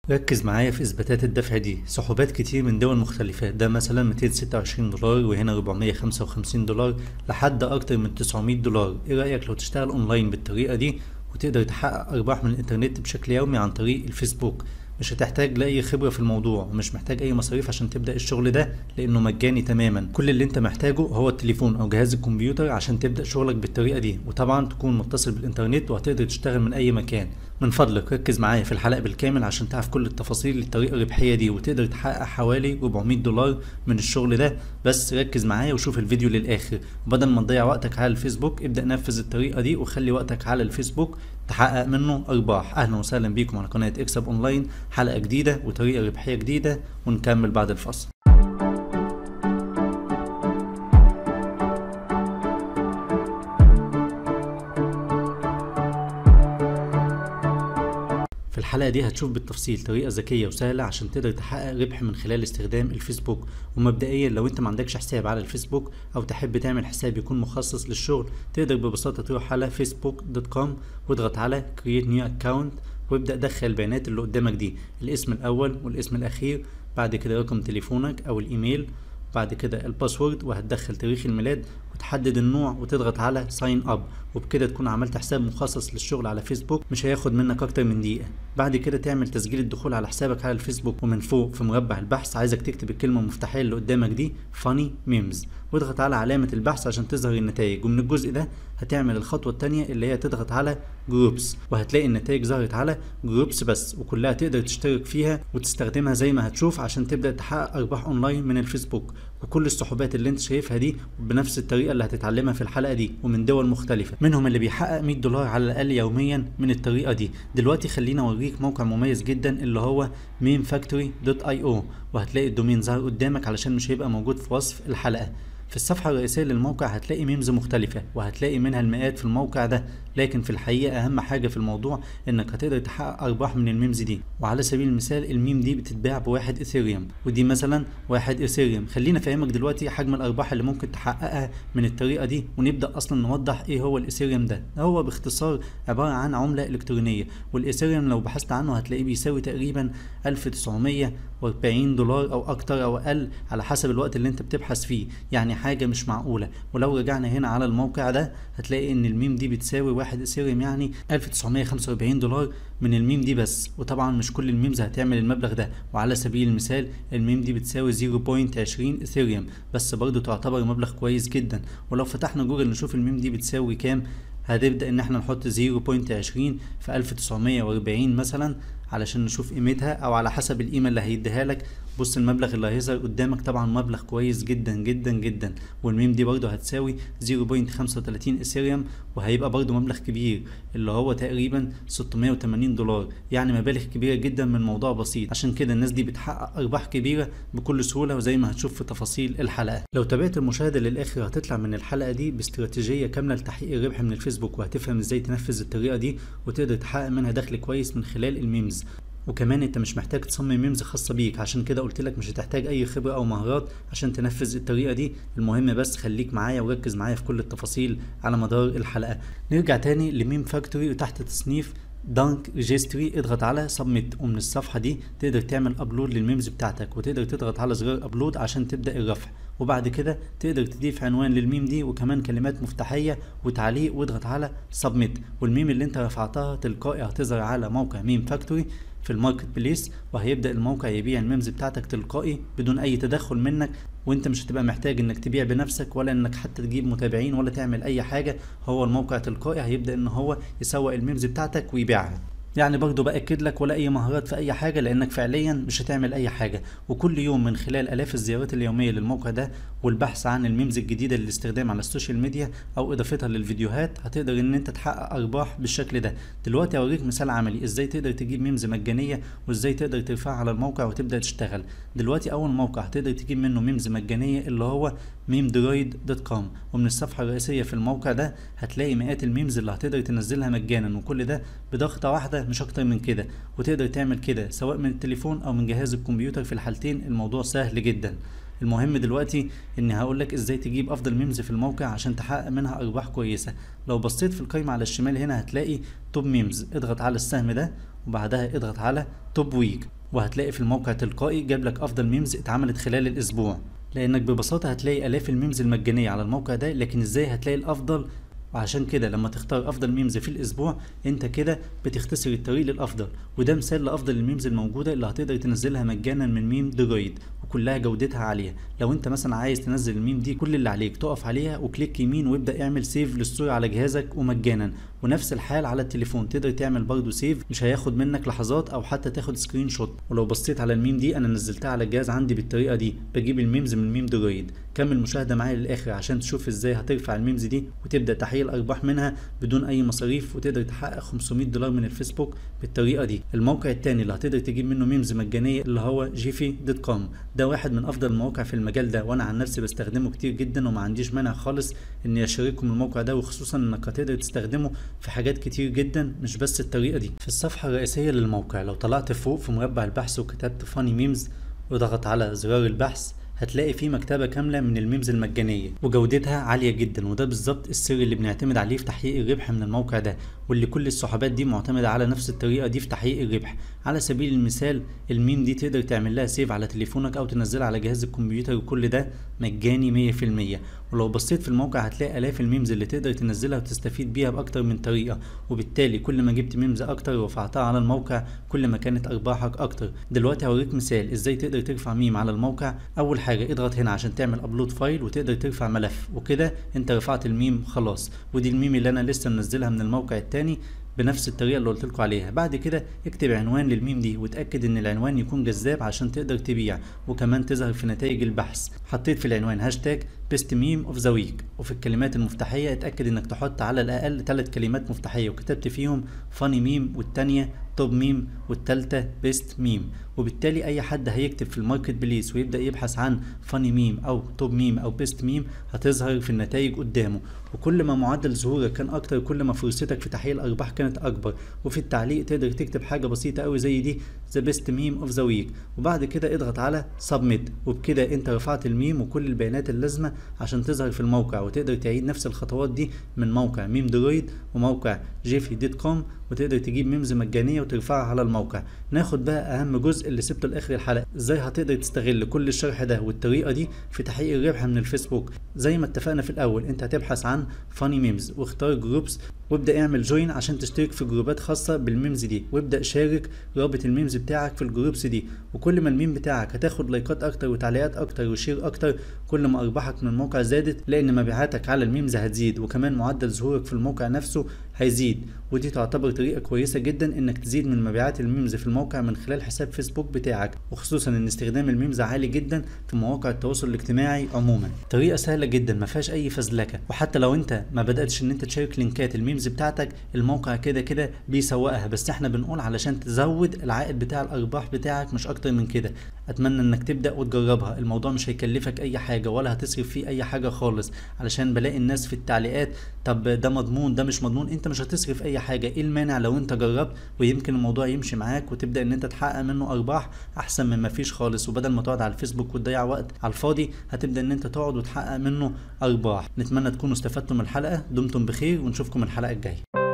ركز معايا في اثباتات الدفع دي سحوبات كتير من دول مختلفة ده مثلا 226 دولار وهنا 455 دولار لحد اكتر من 900 دولار ايه رأيك لو تشتغل اونلاين بالطريقة دي وتقدر تحقق ارباح من الانترنت بشكل يومي عن طريق الفيسبوك مش هتحتاج لاي خبره في الموضوع ومش محتاج اي مصاريف عشان تبدا الشغل ده لانه مجاني تماما كل اللي انت محتاجه هو التليفون او جهاز الكمبيوتر عشان تبدا شغلك بالطريقه دي وطبعا تكون متصل بالانترنت وهتقدر تشتغل من اي مكان من فضلك ركز معايا في الحلقه بالكامل عشان تعرف كل التفاصيل للطريقه الربحيه دي وتقدر تحقق حوالي 400 دولار من الشغل ده بس ركز معايا وشوف الفيديو للاخر وبدل ما تضيع وقتك على الفيسبوك ابدا نفذ الطريقه دي وخلي وقتك على الفيسبوك تحقق منه ارباح اهلا وسهلا بيكم على قناه اكسب اونلاين حلقه جديده وطريقه ربحيه جديده ونكمل بعد الفصل في الحلقة دي هتشوف بالتفصيل طريقة ذكية وسهلة عشان تقدر تحقق ربح من خلال استخدام الفيسبوك ومبدئيا لو انت ما عندكش حساب على الفيسبوك او تحب تعمل حساب يكون مخصص للشغل تقدر ببساطة تروح على facebook.com واضغط على create new account وابدأ دخل البيانات اللي قدامك دي الاسم الاول والاسم الاخير بعد كده رقم تليفونك او الايميل بعد كده الباسورد وهتدخل تاريخ الميلاد وتحدد النوع وتضغط على ساين اب وبكده تكون عملت حساب مخصص للشغل على فيسبوك مش هياخد منك اكتر من دقيقه بعد كده تعمل تسجيل الدخول على حسابك على الفيسبوك ومن فوق في مربع البحث عايزك تكتب الكلمه المفتاحيه اللي قدامك دي فاني ميمز واضغط على علامه البحث عشان تظهر النتائج ومن الجزء ده هتعمل الخطوه الثانيه اللي هي تضغط على جروبس وهتلاقي النتائج ظهرت على جروبس بس وكلها تقدر تشترك فيها وتستخدمها زي ما هتشوف عشان تبدا تحقق ارباح اونلاين من الفيسبوك وكل السحوبات اللي انت شايفها دي بنفس الطريقه اللي هتتعلمها في الحلقه دي ومن دول مختلفه منهم اللي بيحقق 100 دولار على الاقل يوميا من الطريقه دي دلوقتي خلينا اوريك موقع مميز جدا اللي هو memefactory.io وهتلاقي الدومين ظهر قدامك علشان مش هيبقى موجود في وصف الحلقه في الصفحة الرئيسية للموقع هتلاقي ميمز مختلفة وهتلاقي منها المئات في الموقع ده لكن في الحقيقة أهم حاجة في الموضوع إنك هتقدر تحقق أرباح من الميمز دي وعلى سبيل المثال الميم دي بتتباع بواحد إثيريوم ودي مثلا واحد إثيريوم خلينا أفهمك دلوقتي حجم الأرباح اللي ممكن تحققها من الطريقة دي ونبدأ أصلا نوضح إيه هو الإثيريوم ده هو باختصار عبارة عن عملة إلكترونية والإثيريوم لو بحثت عنه هتلاقيه بيساوي تقريبا 1940 دولار أو أكتر أو أقل على حسب الوقت اللي أنت بتبحث فيه يعني حاجة مش معقولة ولو رجعنا هنا على الموقع ده هتلاقي ان الميم دي بتساوي واحد اثيريوم يعني 1945 دولار من الميم دي بس وطبعا مش كل الميمز هتعمل المبلغ ده وعلى سبيل المثال الميم دي بتساوي 0.20 اثيريوم بس برضو تعتبر مبلغ كويس جدا ولو فتحنا جوجل نشوف الميم دي بتساوي كام هتبدأ ان احنا نحط 0.20 في 1940 مثلا علشان نشوف قيمتها او على حسب القيمة اللي هيديها لك بص المبلغ اللي هيظهر قدامك طبعا مبلغ كويس جدا جدا جدا والميم دي برضه هتساوي 0.35 اثيريوم وهيبقى برضه مبلغ كبير اللي هو تقريبا 680 دولار يعني مبالغ كبيرة جدا من موضوع بسيط عشان كده الناس دي بتحقق ارباح كبيرة بكل سهولة وزي ما هتشوف في تفاصيل الحلقة لو تابعت المشاهدة للاخر هتطلع من الحلقة دي باستراتيجية كاملة لتحقيق الربح من الفيسبوك وهتفهم ازاي تنفذ الطريقة دي وتقدر تحقق منها دخل كويس من خلال الميمز وكمان انت مش محتاج تصمم ميمز خاصه بيك عشان كده قلت لك مش هتحتاج اي خبره او مهارات عشان تنفذ الطريقه دي المهم بس خليك معايا وركز معايا في كل التفاصيل على مدار الحلقه نرجع تاني لميم فاكتوري وتحت تصنيف دانك ريجستري اضغط على سبميت ومن الصفحه دي تقدر تعمل ابلود للميمز بتاعتك وتقدر تضغط على زرار ابلود عشان تبدا الرفع وبعد كده تقدر تضيف عنوان للميم دي وكمان كلمات مفتاحيه وتعليق واضغط على سبميت والميم اللي انت رفعتها تلقائي هتظهر على موقع ميم فاكتوري في الماركت بليس وهيبدا الموقع يبيع الميمز بتاعتك تلقائي بدون اي تدخل منك وانت مش هتبقى محتاج انك تبيع بنفسك ولا انك حتى تجيب متابعين ولا تعمل اي حاجه هو الموقع تلقائي هيبدا ان هو يسوق الميمز بتاعتك ويبيعها يعني برضه باكد لك ولا اي مهارات في اي حاجه لانك فعليا مش هتعمل اي حاجه وكل يوم من خلال الاف الزيارات اليوميه للموقع ده والبحث عن الميمز الجديده للاستخدام على السوشيال ميديا او اضافتها للفيديوهات هتقدر ان انت تحقق ارباح بالشكل ده دلوقتي اوريك مثال عملي ازاي تقدر تجيب ميمز مجانيه وازاي تقدر ترفعها على الموقع وتبدا تشتغل دلوقتي اول موقع هتقدر تجيب منه ميمز مجانيه اللي هو ميمدرويد دوت كوم ومن الصفحه الرئيسيه في الموقع ده هتلاقي مئات الميمز اللي هتقدر تنزلها مجانا وكل ده بضغطه واحده مش اكتر من كده وتقدر تعمل كده سواء من التليفون او من جهاز الكمبيوتر في الحالتين الموضوع سهل جدا المهم دلوقتي اني هقول لك ازاي تجيب افضل ميمز في الموقع عشان تحقق منها ارباح كويسه لو بصيت في القائمه على الشمال هنا هتلاقي توب ميمز اضغط على السهم ده وبعدها اضغط على توب ويك وهتلاقي في الموقع تلقائي جاب لك افضل ميمز اتعملت خلال الاسبوع لانك ببساطه هتلاقي الاف الميمز المجانيه على الموقع ده لكن ازاي هتلاقي الافضل وعشان كده لما تختار افضل ميمز في الاسبوع انت كده بتختصر الطريق للافضل وده مثال لافضل الميمز الموجوده اللي هتقدر تنزلها مجانا من ميم درويد وكلها جودتها عاليه لو انت مثلا عايز تنزل الميم دي كل اللي عليك تقف عليها وكليك يمين وابدا اعمل سيف للصوره على جهازك ومجانا ونفس الحال على التليفون تقدر تعمل برضو سيف مش هياخد منك لحظات او حتى تاخد سكرين شوت ولو بصيت على الميم دي انا نزلتها على الجهاز عندي بالطريقه دي بجيب الميمز من ميم درويد كمل مشاهده معايا للاخر عشان تشوف ازاي هترفع الميمز دي وتبدا تحقيق الارباح منها بدون اي مصاريف وتقدر تحقق 500 دولار من الفيسبوك بالطريقه دي الموقع التاني اللي هتقدر تجيب منه ميمز مجانيه اللي هو جيفي دوت كوم ده واحد من افضل المواقع في المجال ده وانا عن نفسي بستخدمه كتير جدا وما عنديش مانع خالص اني اشارككم الموقع ده وخصوصا انك هتقدر تستخدمه في حاجات كتير جدا مش بس الطريقه دي في الصفحه الرئيسيه للموقع لو طلعت فوق في مربع البحث وكتبت فاني ميمز وضغط على زرار البحث هتلاقي فيه مكتبة كاملة من الميمز المجانية وجودتها عالية جدا وده بالظبط السر اللي بنعتمد عليه في تحقيق الربح من الموقع ده واللي كل السحبات دي معتمدة على نفس الطريقة دي في تحقيق الربح على سبيل المثال الميم دي تقدر تعمل لها سيف على تليفونك او تنزلها على جهاز الكمبيوتر وكل ده مجاني مية في المية ولو بصيت في الموقع هتلاقي الاف الميمز اللي تقدر تنزلها وتستفيد بيها باكتر من طريقة وبالتالي كل ما جبت ميمز اكتر ورفعتها على الموقع كل ما كانت ارباحك اكتر دلوقتي هوريك مثال ازاي تقدر ترفع ميم على الموقع اول حاجة اضغط هنا عشان تعمل ابلود فايل وتقدر ترفع ملف وكده انت رفعت الميم خلاص ودي الميم اللي انا لسه منزلها من الموقع التاني بنفس الطريقه اللي قلت لكم عليها بعد كده اكتب عنوان للميم دي وتاكد ان العنوان يكون جذاب عشان تقدر تبيع وكمان تظهر في نتائج البحث حطيت في العنوان هاشتاج بيست ميم اوف ذا ويك وفي الكلمات المفتاحيه اتاكد انك تحط على الاقل ثلاث كلمات مفتاحيه وكتبت فيهم فاني ميم والتانيه توب ميم والتالتة بيست ميم وبالتالي اي حد هيكتب في الماركت بليس ويبدا يبحث عن فاني ميم او توب ميم او بيست ميم هتظهر في النتائج قدامه وكل ما معدل ظهورك كان اكتر كل ما فرصتك في تحقيق الارباح كانت اكبر وفي التعليق تقدر تكتب حاجه بسيطه قوي زي دي ذا بيست ميم اوف ذا ويك وبعد كده اضغط على سبميت وبكده انت رفعت الميم وكل البيانات اللازمه عشان تظهر في الموقع وتقدر تعيد نفس الخطوات دي من موقع ميم درويد وموقع جيفي دوت كوم وتقدر تجيب ميمز مجانيه وترفعها على الموقع ناخد بقى اهم جزء اللي سبته لاخر الحلقه ازاي هتقدر تستغل كل الشرح ده والطريقه دي في تحقيق الربح من الفيسبوك زي ما اتفقنا في الاول انت هتبحث عن فاني ميمز واختار جروبس وابدا اعمل جوين عشان تشترك في جروبات خاصه بالميمز دي وابدا شارك رابط الميمز بتاعك في الجروبس دي وكل ما الميم بتاعك هتاخد لايكات اكتر وتعليقات اكتر وشير اكتر كل ما ارباحك من الموقع زادت لان مبيعاتك على الميمز هتزيد وكمان معدل ظهورك في الموقع نفسه هيزيد ودي تعتبر طريقه كويسه جدا انك تزيد من مبيعات الميمز في الموقع من خلال حساب فيسبوك بتاعك وخصوصا ان استخدام الميمز عالي جدا في مواقع التواصل الاجتماعي عموما طريقه سهله جدا ما فيهاش اي فزلكه وحتى لو انت ما بداتش ان انت تشارك لينكات الميمز بتاعتك الموقع كده كده بيسوقها بس احنا بنقول علشان تزود العائد بتاع الارباح بتاعك مش اكتر من كده اتمنى انك تبدا وتجربها الموضوع مش هيكلفك اي حاجه ولا هتصرف فيه اي حاجه خالص علشان بلاقي الناس في التعليقات طب ده مضمون ده مش مضمون انت مش هتصرف اي حاجه ايه المانع لو انت جربت ويمكن الموضوع يمشي معاك وتبدا ان انت تحقق منه ارباح احسن من ما فيش خالص وبدل ما تقعد على الفيسبوك وتضيع وقت على الفاضي هتبدا ان انت تقعد وتحقق منه ارباح نتمنى تكونوا استفدتم من الحلقه دمتم بخير ونشوفكم الحلقه الجايه